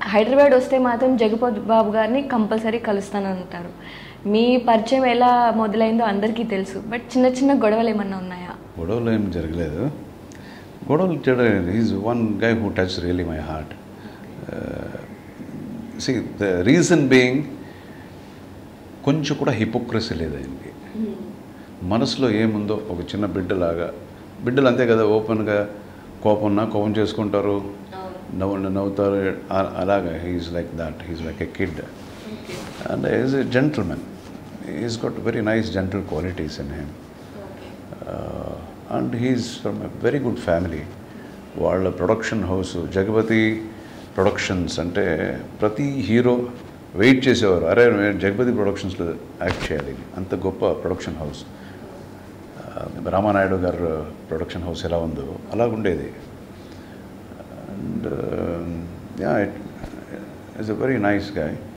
హైదరాబాద్ వస్తే మాత్రం జగపతి బాబు గారిని కంపల్సరీ కలుస్తానంటారు మీ పరిచయం ఎలా మొదలైందో అందరికీ తెలుసు బట్ చిన్న చిన్న గొడవలు ఏమన్నా ఉన్నాయా గొడవలు ఏం జరగలేదు గొడవలు జరగలేదు is one guy who touch really my heart see the reason being కొంచెం కూడా హిపోక్రసీ లేదు ఆయనకి మనసులో ఏముందో ఒక చిన్న బిడ్డలాగా బిడ్డలు అంతే కదా ఓపెన్గా కోపం కోపం చేసుకుంటారు నవ్వు నవ్వుతారు ఆ- అలాగా he's like that he's like a kid and is a gentleman is got very nice gentle qualities in him and he's from a very good family వాళ్ళ ప్రొడక్షన్ హౌస్ జగపతి ప్రొడక్షన్స్ అంటే ప్రతి హీరో వెయిట్ చేసేవారు అరే నేను Jagapathi ప్రొడక్షన్స్లో act చేయాలి అంత గొప్ప production house Ramanaidu గారు ప్రొడక్షన్ హౌస్ ఎలా ఉందో అలాగుండేది and yeah it is a very nice guy